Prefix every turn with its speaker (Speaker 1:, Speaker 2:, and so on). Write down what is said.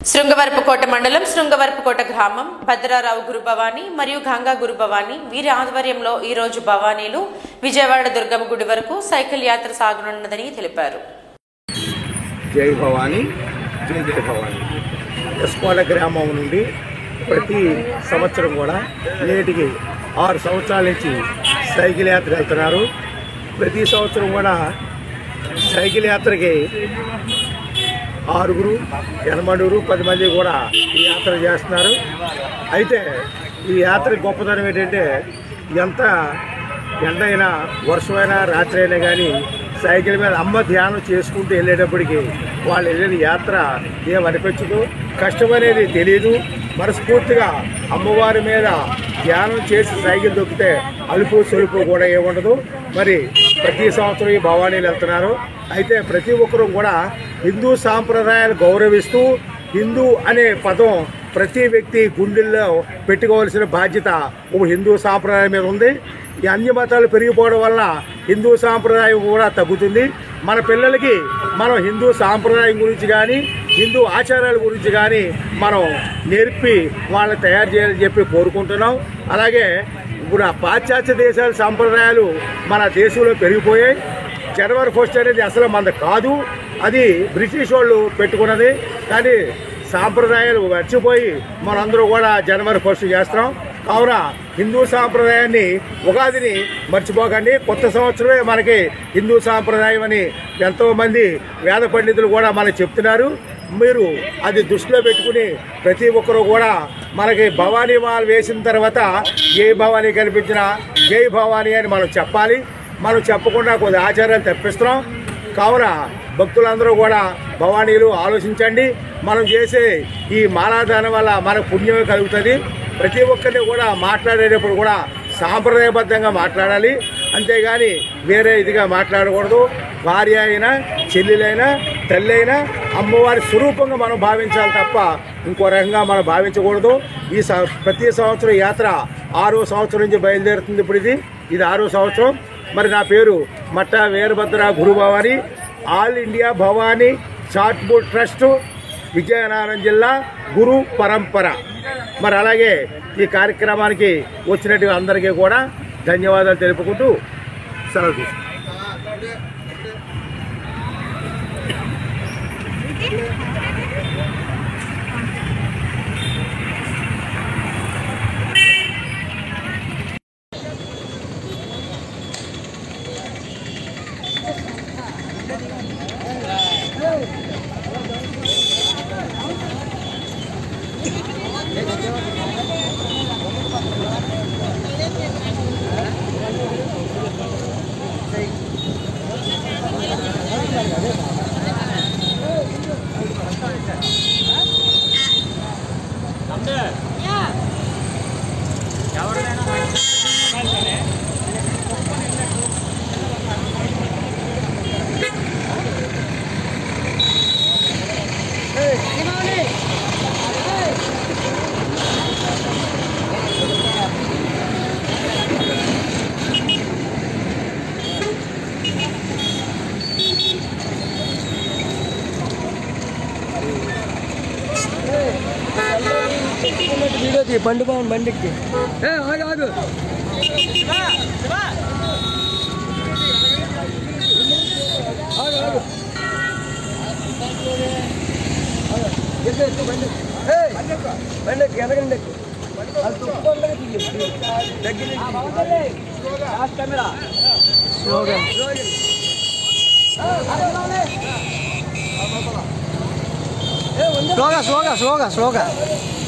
Speaker 1: శృంగవరపుకోట మండలం శృంగవరపుకోట గ్రామం భద్రారావు గురు భవానీ మరియు గంగా గురు భవానీ వీరి ఆధ్వర్యంలో ఈ రోజు భవానీలు విజయవాడ దుర్గమ్మ గుడి వరకు సైకిల్ యాత్ర సాగనున్నదని తెలిపారు
Speaker 2: జై భవానీ జై జై భవానీ ఎస్కోట గ్రామం నుండి ప్రతి సంవత్సరం కూడా నేటికి ఆరు సంవత్సరాల నుంచి సైకిల్ యాత్ర వెళ్తున్నారు ప్రతి సంవత్సరం కూడా సైకిల్ యాత్రకి ఆరుగురు ఎనమడుగురు పది మంది కూడా ఈ యాత్ర చేస్తున్నారు అయితే ఈ యాత్ర గొప్పతనం ఏంటంటే ఎంత ఎండైనా వర్షమైనా రాత్రి అయినా కానీ సైకిల్ మీద అమ్మ ధ్యానం చేసుకుంటూ వెళ్ళేటప్పటికి వాళ్ళు వెళ్ళిన యాత్ర ఏమనిపించదు కష్టం అనేది తెలియదు మనస్ఫూర్తిగా అమ్మవారి మీద ధ్యానం చేసి సైకిల్ దొక్కితే అలుపు సొలుపు కూడా ఏముండదు మరి ప్రతి సంవత్సరం ఈ భవానీలు వెళ్తున్నారు అయితే ప్రతి ఒక్కరూ కూడా హిందూ సాంప్రదాయాలు గౌరవిస్తూ హిందూ అనే పదం ప్రతి వ్యక్తి గుండెల్లో పెట్టుకోవాల్సిన బాధ్యత ఒక హిందూ సాంప్రదాయం మీద ఉంది ఈ అన్య మతాలు పెరిగిపోవడం వల్ల హిందూ సాంప్రదాయం కూడా తగ్గుతుంది మన పిల్లలకి మనం హిందూ సాంప్రదాయం గురించి కానీ హిందూ ఆచారాల గురించి కానీ మనం నేర్పి వాళ్ళని తయారు చేయాలని చెప్పి కోరుకుంటున్నాం అలాగే ఇప్పుడు ఆ పాశ్చాత్య దేశాల సాంప్రదాయాలు మన దేశంలో పెరిగిపోయాయి జనవరి ఫస్ట్ అనేది అసలు మనది కాదు అది బ్రిటిష్ వాళ్ళు పెట్టుకున్నది కానీ సాంప్రదాయాలు మర్చిపోయి మనందరూ కూడా జనవరి ఫస్ట్ చేస్తున్నాం కావున హిందూ సాంప్రదాయాన్ని ఉగాదిని మర్చిపోకండి కొత్త సంవత్సరమే మనకి హిందూ సాంప్రదాయం అని ఎంతోమంది వేద పండితులు కూడా మనకు చెప్తున్నారు మీరు అది దృష్టిలో పెట్టుకుని ప్రతి ఒక్కరూ కూడా మనకి భవానీ మాల వేసిన తర్వాత జై భవానీ కనిపించిన జై భవానీ అని మనం చెప్పాలి మనం చెప్పకుండా కొద్ది ఆచారాలు తప్పిస్తున్నాం కావున భక్తులందరూ కూడా భవానీలు ఆలోచించండి మనం చేసే ఈ మాలాదానం వల్ల మనకు పుణ్యమే కలుగుతుంది ప్రతి ఒక్కరిని కూడా మాట్లాడేటప్పుడు కూడా సాంప్రదాయబద్ధంగా మాట్లాడాలి అంతేగాని వేరే ఇదిగా మాట్లాడకూడదు భార్య అయినా చెల్లెలైనా తల్లి అయినా అమ్మవారి స్వరూపంగా మనం భావించాలి తప్ప ఇంకో రకంగా మనం భావించకూడదు ఈ స- ప్రతి సంవత్సరం యాత్ర ఆరో సంవత్సరం నుంచి బయలుదేరుతుంది ఇప్పుడు ఇది ఇది ఆరో సంవత్సరం మరి నా పేరు మట్టా వీరభద్ర గురుభవాని ఆల్ ఇండియా భవానీ చార్ట్బోర్డ్ ట్రస్ట్ విజయనగరం జిల్లా గురు పరంపర మరి అలాగే ఈ కార్యక్రమానికి వచ్చినట్టు అందరికీ కూడా ధన్యవాదాలు తెలుపుకుంటూ సెలవు తీసుకుంటాను.
Speaker 3: వీడియో తీ బండి బాగుంది బండికి ఏ ఆగు ఆగు ఆగు ఆగు ఎక్కు, ఎక్కు, బండి ఏ, బండి ఎక్కు, వెనకండి ఎక్కు. అది తుప్పు ఉండగా తీయు. దగ్గర నుంచి. స్లోగా స్లోగా స్లోగా స్లోగా స్లోగా